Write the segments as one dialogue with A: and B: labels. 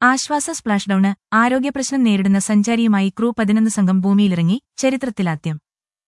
A: ആശ്വാസ സ്പ്ലാഷ്ഡൌണ് ആരോഗ്യപ്രശ്നം നേരിടുന്ന സഞ്ചാരിയുമായി ക്രൂ പതിനൊന്ന് സംഘം ഭൂമിയിലിറങ്ങി ചരിത്രത്തിലാദ്യം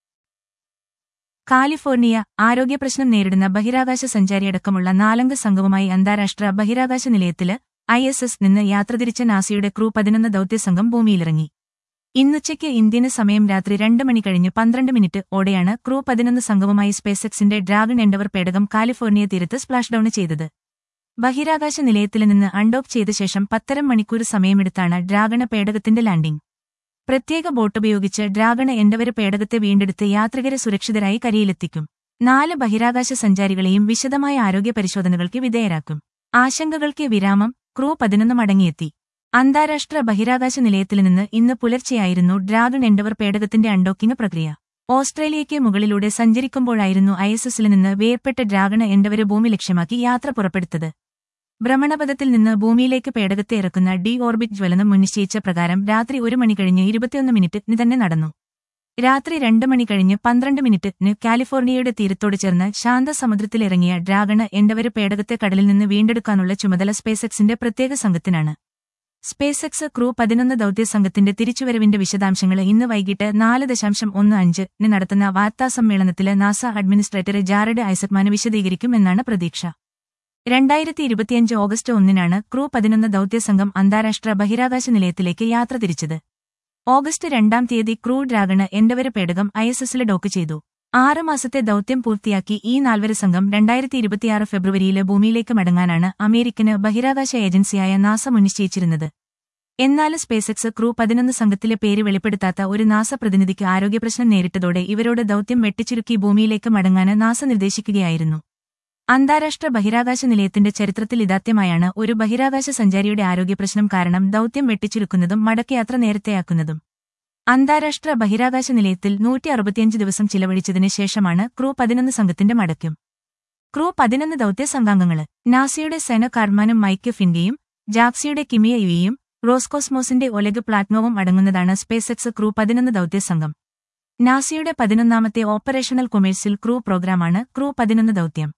A: കാലിഫോർണിയ ആരോഗ്യപ്രശ്നം നേരിടുന്ന ബഹിരാകാശ സഞ്ചാരിയടക്കമുള്ള നാലംഗ സംഘവുമായി അന്താരാഷ്ട്ര ബഹിരാകാശ നിലയത്തില് ഐ എസ് എസ് നിന്ന് യാത്ര തിരിച്ച നാസയുടെ ക്രൂ പതിനൊന്ന് ദൌത്യസംഘം ഭൂമിയിലിറങ്ങി ഇന്നുച്ചയ്ക്ക് ഇന്ത്യന് സമയം രാത്രി രണ്ട് മണി കഴിഞ്ഞ് പന്ത്രണ്ട് മിനിറ്റ് ഓടെയാണ് ക്രൂ പതിനൊന്ന് സംഘവുമായി സ്പേസെക്സിന്റെ ഡ്രാഗൺ എൻഡവർ പേടകം കാലിഫോർണിയ തീരത്ത് സ്പ്ലാഷ്ഡൌൺ ചെയ്തത് ബഹിരാകാശ നിലയത്തിൽ നിന്ന് അൺഡോക്ക് ചെയ്ത ശേഷം പത്തര മണിക്കൂർ സമയമെടുത്താണ് ഡ്രാഗണ പേടകത്തിന്റെ ലാൻഡിംഗ് പ്രത്യേക ബോട്ടുപയോഗിച്ച് ഡ്രാഗണ എൻഡവർ പേടകത്തെ വീണ്ടെടുത്ത് യാത്രികരെ സുരക്ഷിതരായി കരയിലെത്തിക്കും നാല് ബഹിരാകാശ സഞ്ചാരികളെയും വിശദമായ ആരോഗ്യ പരിശോധനകൾക്ക് വിധേയരാക്കും ആശങ്കകൾക്ക് വിരാമം ക്രൂ പതിനൊന്ന് മടങ്ങിയെത്തി അന്താരാഷ്ട്ര ബഹിരാകാശ നിലയത്തിൽ നിന്ന് ഇന്ന് പുലർച്ചെയായിരുന്നു ഡ്രാഗൺ എൻഡവർ പേടകത്തിന്റെ അൺഡോക്കിംഗ് പ്രക്രിയ ഓസ്ട്രേലിയയ്ക്ക് മുകളിലൂടെ സഞ്ചരിക്കുമ്പോഴായിരുന്നു ഐ എസ് എസിൽ നിന്ന് വേർപെട്ട ഡ്രാഗൺ എൻഡവരെ ഭൂമി ലക്ഷ്യമാക്കി യാത്ര പുറപ്പെടുത്തത് ഭ്രമണപഥത്തിൽ നിന്ന് ഭൂമിയിലേക്ക് പേടകത്തെ ഇറക്കുന്ന ഡി ഓർബിറ്റ് ജ്വലനം മുൻനിശ്ചയിച്ച പ്രകാരം രാത്രി ഒരു മണി കഴിഞ്ഞ് ഇരുപത്തിയൊന്ന് മിനിറ്റിന് തന്നെ നടന്നു രാത്രി രണ്ട് മണി കഴിഞ്ഞ് പന്ത്രണ്ട് മിനിറ്റിന് കാലിഫോർണിയയുടെ തീരത്തോട് ചേർന്ന് ശാന്തസമുദ്രത്തിലിറങ്ങിയ ഡ്രാഗണ് എൻഡവര് പേടകത്തെ കടലിൽ നിന്ന് വീണ്ടെടുക്കാനുള്ള ചുമതല സ്പേസെക്സിന്റെ പ്രത്യേക സംഘത്തിനാണ് സ്പേസെക്സ് ക്രൂ പതിനൊന്ന് ദൌത്യ സംഘത്തിന്റെ തിരിച്ചുവരവിന്റെ വിശദാംശങ്ങൾ ഇന്ന് വൈകിട്ട് നാല് ദശാംശം ഒന്ന് അഞ്ചിന് നടത്തുന്ന വാർത്താസമ്മേളനത്തില് നാസ അഡ്മിനിസ്ട്രേറ്റർ ജാറഡ് ഐസക്മാന് വിശദീകരിക്കും എന്നാണ് പ്രതീക്ഷ രണ്ടായിരത്തി ഇരുപത്തിയഞ്ച് ഓഗസ്റ്റ് ഒന്നിനാണ് ക്രൂ പതിനൊന്ന് ദൌത്യസംഘം അന്താരാഷ്ട്ര ബഹിരാകാശ നിലയത്തിലേക്ക് യാത്ര തിരിച്ചത് ഓഗസ്റ്റ് രണ്ടാം തീയതി ക്രൂ ഡ്രാഗണ് എൻഡവര് പേടകം ഐ എസ് എസിലെ ഡോക്ക് ചെയ്തു ആറ് മാസത്തെ ദൌത്യം പൂർത്തിയാക്കി ഈ നാൽവര് സംഘം രണ്ടായിരത്തി ഇരുപത്തിയാറ് ഫെബ്രുവരിയില് ഭൂമിയിലേക്ക് മടങ്ങാനാണ് അമേരിക്കന് ബഹിരാകാശ ഏജൻസിയായ നാസ മുൻനിശ്ചയിച്ചിരുന്നത് എന്നാൽ സ്പേസെക്സ് ക്രൂ പതിനൊന്ന് സംഘത്തിലെ പേര് വെളിപ്പെടുത്താത്ത ഒരു നാസ പ്രതിനിധിക്ക് ആരോഗ്യപ്രശ്നം നേരിട്ടതോടെ ഇവരോട് ദൌത്യം വെട്ടിച്ചുരുക്കി ഭൂമിയിലേക്ക് മടങ്ങാന് നാസ നിർദ്ദേശിക്കുകയായിരുന്നു അന്താരാഷ്ട്ര ബഹിരാകാശ നിലയത്തിന്റെ ചരിത്രത്തിൽ ഇതാദ്യമായാണ് ഒരു ബഹിരാകാശ സഞ്ചാരിയുടെ ആരോഗ്യപ്രശ്നം കാരണം ദൌത്യം വെട്ടിച്ചുരുക്കുന്നതും മടക്കയാത്ര നേരത്തെയാക്കുന്നതും അന്താരാഷ്ട്ര ബഹിരാകാശ നിലയത്തിൽ നൂറ്റി അറുപത്തിയഞ്ച് ദിവസം ചിലവഴിച്ചതിന് ശേഷമാണ് ക്രൂ പതിനൊന്ന് സംഘത്തിന്റെ മടക്കം ക്രൂ പതിനൊന്ന് ദൌത്യ സംഘാംഗങ്ങള് നാസയുടെ സെന കാർമാനും മൈക്ക് ഫിൻഗയും ജാക്സിയുടെ കിമിയ യുയിയും റോസ്കോസ്മോസിന്റെ ഒലഗ് പ്ലാറ്റ്നോവും അടങ്ങുന്നതാണ് സ്പേസെക്സ് ക്രൂ പതിനൊന്ന് ദൌത്യ സംഘം നാസയുടെ പതിനൊന്നാമത്തെ ഓപ്പറേഷണൽ കൊമേഴ്സ്യൽ ക്രൂ പ്രോഗ്രാമാണ് ക്രൂ പതിനൊന്ന് ദൌത്യം